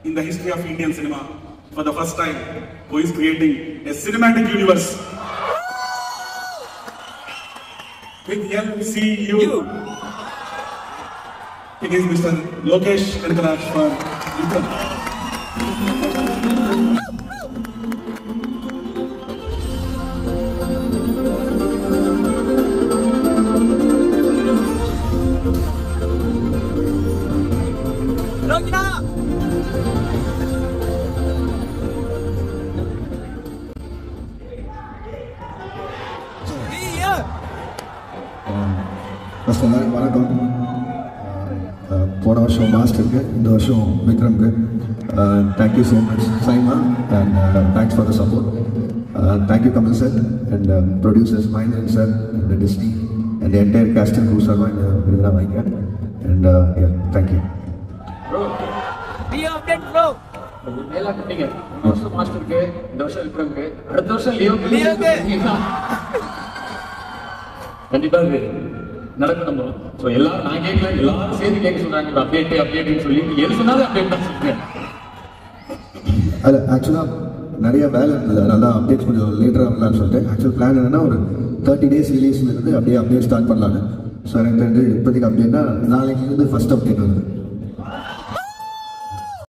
in the history of Indian cinema for the first time who is creating a cinematic universe with MCU. It is Mr. Lokesh Kanakaraj for Vikram. First எல்லாருக்கும் வணக்கம் அஹ் போன வருஷம் மாஸ்டருக்கு இந்த வருஷம் விக்ரம்க்கு thank you so much SIIMA and thanks for the support thank you Kamal sir and producers Mahendran sir and Disney and entire cast and crew சார்பாக இந்த விருதாக வாங்கிக்கிறேன் அண்ட் தேங்க்யூ எல்லாம் கட்டிங்க இந்த வருஷம் மாஸ்டருக்கு இந்த வருஷம் விக்ரம்க்கு அடுத்த வருஷம் லியோ கண்டிப்பா இது நடக்கும் நம்புறோம் ஸோ எல்லாரும் நான் கேட்கல எல்லாரும் சேர்ந்து கேட்க சொல்றாங்க அப்டேட் அப்டேட்னு சொல்லி எது சொன்னாலும் அப்டேட் தான் சொல்றேன் அது ஆக்சுவலாக நிறைய வேலை இருந்தது அதனால தான் அப்டேட்ஸ் கொஞ்சம் லேட்டராக வரலான்னு சொல்லிட்டு ஆக்சுவல் பிளான் என்னன்னா ஒரு தேர்ட்டி டேஸ் ரிலீஸ்ல இருந்து அப்படியே அப்டேட் ஸ்டார்ட் பண்ணலான்னு ஸோ எனக்கு தெரிஞ்சு இப்போதைக்கு அப்டேட்னா நாளைக்கு இருந்து ஃபர்ஸ்ட் அப்டேட் வருது